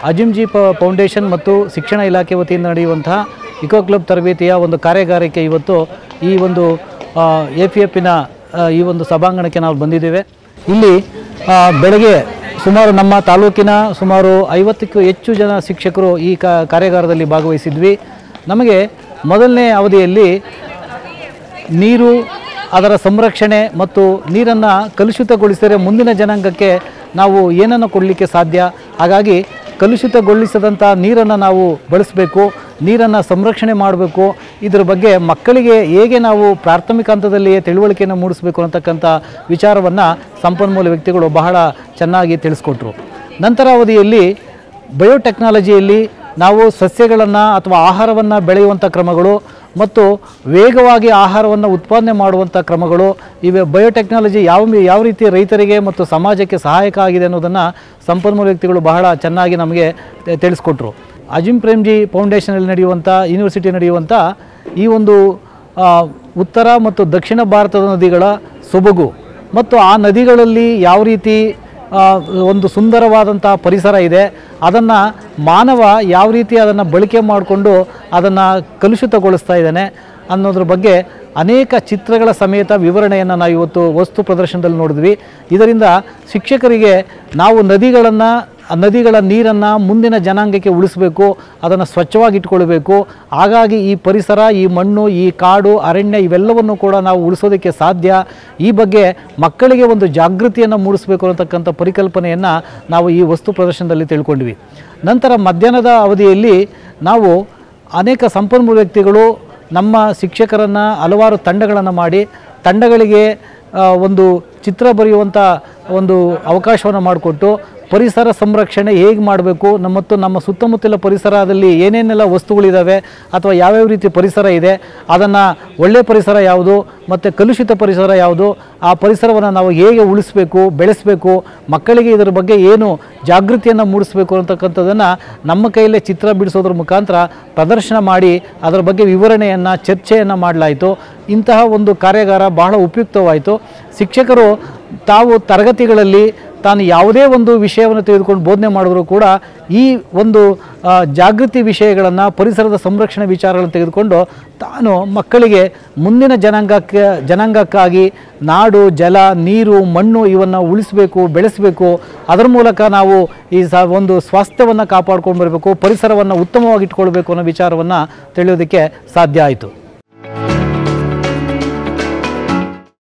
ಅಜಿಮ್ಜಿ ಪ ಫೌಂಡೇಶನ್ ಮತ್ತು ಶಿಕ್ಷಣ ಇಲಾಖೆ ವತಿಯಿಂದ ನಡೆಯುವಂತಹ ಇಕೋ ಕ್ಲಬ್ ತರಬೇತಿಯ ಒಂದು ಕಾರ್ಯಾಗಾರಕ್ಕೆ ಇವತ್ತು ಈ ಒಂದು ಎ ಪಿ ಎಫಿನ ಈ ಒಂದು ಸಭಾಂಗಣಕ್ಕೆ ನಾವು ಬಂದಿದ್ದೇವೆ ಇಲ್ಲಿ ಆ, ಬೆಳಗ್ಗೆ ಸುಮಾರು ನಮ್ಮ ತಾಲೂಕಿನ ಸುಮಾರು ಐವತ್ತಕ್ಕೂ ಹೆಚ್ಚು ಜನ ಶಿಕ್ಷಕರು ಈ ಕಾ ಕಾರ್ಯಾಗಾರದಲ್ಲಿ ಭಾಗವಹಿಸಿದ್ವಿ ನಮಗೆ ಮೊದಲನೇ ಅವಧಿಯಲ್ಲಿ ನೀರು ಅದರ ಸಂರಕ್ಷಣೆ ಮತ್ತು ನೀರನ್ನು ಕಲುಷಿತಗೊಳಿಸಿದರೆ ಮುಂದಿನ ಜನಾಂಗಕ್ಕೆ ನಾವು ಏನನ್ನು ಕೊಡಲಿಕ್ಕೆ ಸಾಧ್ಯ ಹಾಗಾಗಿ ಕಲುಷಿತಗೊಳಿಸದಂಥ ನೀರನ್ನು ನಾವು ಬಳಸಬೇಕು ನೀರನ್ನು ಸಂರಕ್ಷಣೆ ಮಾಡಬೇಕು ಇದರ ಬಗ್ಗೆ ಮಕ್ಕಳಿಗೆ ಹೇಗೆ ನಾವು ಪ್ರಾಥಮಿಕ ಹಂತದಲ್ಲಿಯೇ ತಿಳುವಳಿಕೆಯನ್ನು ಮೂಡಿಸಬೇಕು ಅಂತಕ್ಕಂಥ ವಿಚಾರವನ್ನು ಸಂಪನ್ಮೂಲ ವ್ಯಕ್ತಿಗಳು ಬಹಳ ಚೆನ್ನಾಗಿ ತಿಳಿಸ್ಕೊಟ್ರು ನಂತರ ಅವಧಿಯಲ್ಲಿ ಬಯೋಟೆಕ್ನಾಲಜಿಯಲ್ಲಿ ನಾವು ಸಸ್ಯಗಳನ್ನು ಅಥವಾ ಆಹಾರವನ್ನು ಬೆಳೆಯುವಂಥ ಕ್ರಮಗಳು ಮತ್ತು ವೇಗವಾಗಿ ಆಹಾರವನ್ನು ಉತ್ಪಾದನೆ ಮಾಡುವಂಥ ಕ್ರಮಗಳು ಇವೆ ಬಯೋಟೆಕ್ನಾಲಜಿ ಯಾವ ಯಾವ ರೀತಿ ರೈತರಿಗೆ ಮತ್ತು ಸಮಾಜಕ್ಕೆ ಸಹಾಯಕ ಆಗಿದೆ ಅನ್ನೋದನ್ನು ಸಂಪನ್ಮೂಲ ವ್ಯಕ್ತಿಗಳು ಬಹಳ ಚೆನ್ನಾಗಿ ನಮಗೆ ತೆ- ತಿಳಿಸ್ಕೊಟ್ರು ಅಜಿಮ್ ಪ್ರೇಮ್ಜಿ ಫೌಂಡೇಶನಲ್ಲಿ ನಡೆಯುವಂಥ ಯೂನಿವರ್ಸಿಟಿ ನಡೆಯುವಂಥ ಈ ಒಂದು ಆ, ಉತ್ತರ ಮತ್ತು ದಕ್ಷಿಣ ಭಾರತದ ನದಿಗಳ ಸೊಬಗು ಮತ್ತು ಆ ನದಿಗಳಲ್ಲಿ ಯಾವ ರೀತಿ ಆ, ಒಂದು ಸುಂದರವಾದಂಥ ಪರಿಸರ ಇದೆ ಅದನ್ನು ಮಾನವ ಯಾವ ರೀತಿ ಅದನ್ನು ಬಳಕೆ ಮಾಡಿಕೊಂಡು ಅದನ್ನು ಕಲುಷಿತಗೊಳಿಸ್ತಾ ಇದ್ದಾನೆ ಅನ್ನೋದ್ರ ಬಗ್ಗೆ ಅನೇಕ ಚಿತ್ರಗಳ ಸಮೇತ ವಿವರಣೆಯನ್ನು ನಾವು ಇವತ್ತು ವಸ್ತು ಪ್ರದರ್ಶನದಲ್ಲಿ ನೋಡಿದ್ವಿ ಇದರಿಂದ ಶಿಕ್ಷಕರಿಗೆ ನಾವು ನದಿಗಳನ್ನು ಆ ನದಿಗಳ ನೀರನ್ನು ಮುಂದಿನ ಜನಾಂಗಕ್ಕೆ ಉಳಿಸಬೇಕು ಅದನ್ನು ಸ್ವಚ್ಛವಾಗಿ ಇಟ್ಕೊಳ್ಬೇಕು ಹಾಗಾಗಿ ಈ ಪರಿಸರ ಈ ಮಣ್ಣು ಈ ಕಾಡು ಅರಣ್ಯ ಇವೆಲ್ಲವನ್ನು ಕೂಡ ನಾವು ಉಳಿಸೋದಕ್ಕೆ ಸಾಧ್ಯ ಈ ಬಗ್ಗೆ ಮಕ್ಕಳಿಗೆ ಒಂದು ಜಾಗೃತಿಯನ್ನು ಮೂಡಿಸಬೇಕು ಅನ್ನತಕ್ಕಂಥ ಪರಿಕಲ್ಪನೆಯನ್ನು ನಾವು ಈ ವಸ್ತು ಪ್ರದರ್ಶನದಲ್ಲಿ ತಿಳ್ಕೊಂಡ್ವಿ ನಂತರ ಮಧ್ಯಾಹ್ನದ ಅವಧಿಯಲ್ಲಿ ನಾವು ಅನೇಕ ಸಂಪನ್ಮೂಲ ವ್ಯಕ್ತಿಗಳು ನಮ್ಮ ಶಿಕ್ಷಕರನ್ನು ಹಲವಾರು ತಂಡಗಳನ್ನು ಮಾಡಿ ತಂಡಗಳಿಗೆ ಆ, ಒಂದು ಚಿತ್ರ ಬರೆಯುವಂಥ ಒಂದು ಅವಕಾಶವನ್ನು ಮಾಡಿಕೊಟ್ಟು ಪರಿಸರ ಸಂರಕ್ಷಣೆ ಹೇಗೆ ಮಾಡಬೇಕು ನಮ್ಮ ಮತ್ತು ನಮ್ಮ ಸುತ್ತಮುತ್ತಲ ಪರಿಸರದಲ್ಲಿ ಏನೇನೆಲ್ಲ ವಸ್ತುಗಳಿದ್ದಾವೆ ಅಥವಾ ಯಾವ್ಯಾವ ರೀತಿ ಪರಿಸರ ಇದೆ ಅದನ್ನು ಒಳ್ಳೆಯ ಪರಿಸರ ಯಾವುದು ಮತ್ತು ಕಲುಷಿತ ಪರಿಸರ ಯಾವುದು ಆ ಪರಿಸರವನ್ನು ನಾವು ಹೇಗೆ ಉಳಿಸಬೇಕು ಬೆಳೆಸಬೇಕು ಮಕ್ಕಳಿಗೆ ಇದರ ಬಗ್ಗೆ ಏನು ಜಾಗೃತಿಯನ್ನು ಮೂಡಿಸಬೇಕು ಅಂತಕ್ಕಂಥದ್ದನ್ನು ನಮ್ಮ ಕೈಯಲ್ಲೇ ಚಿತ್ರ ಬಿಡಿಸೋದ್ರ ಮುಖಾಂತರ ಪ್ರದರ್ಶನ ಮಾಡಿ ಅದರ ಬಗ್ಗೆ ವಿವರಣೆಯನ್ನು ಚರ್ಚೆಯನ್ನು ಮಾಡಲಾಯಿತು ಇಂತಹ ಒಂದು ಕಾರ್ಯಾಗಾರ ಬಹಳ ಉಪಯುಕ್ತವಾಯಿತು ಶಿಕ್ಷಕರು ತಾವು ತರಗತಿಗಳಲ್ಲಿ ತಾನು ಯಾವುದೇ ಒಂದು ವಿಷಯವನ್ನು ತೆಗೆದುಕೊಂಡು ಬೋಧನೆ ಮಾಡಿದ್ರು ಕೂಡ ಈ ಒಂದು ಆ, ಜಾಗೃತಿ ವಿಷಯಗಳನ್ನು ಪರಿಸರದ ಸಂರಕ್ಷಣೆ ವಿಚಾರಗಳನ್ನು ತೆಗೆದುಕೊಂಡು ತಾನು ಮಕ್ಕಳಿಗೆ ಮುಂದಿನ ಜನಾಂಗಕ್ಕೆ ಜನಾಂಗಕ್ಕಾಗಿ ನಾಡು ಜಲ ನೀರು ಮಣ್ಣು ಇವನ್ನು ಉಳಿಸಬೇಕು ಬೆಳೆಸಬೇಕು ಅದರ ಮೂಲಕ ನಾವು ಈ ಸ ಒಂದು ಸ್ವಾಸ್ಥ್ಯವನ್ನು ಕಾಪಾಡ್ಕೊಂಡು ಬರಬೇಕು ಪರಿಸರವನ್ನು ಉತ್ತಮವಾಗಿ ಇಟ್ಕೊಳ್ಬೇಕು ಅನ್ನೋ ವಿಚಾರವನ್ನು ತಿಳಿಯೋದಕ್ಕೆ ಸಾಧ್ಯ ಆಯಿತು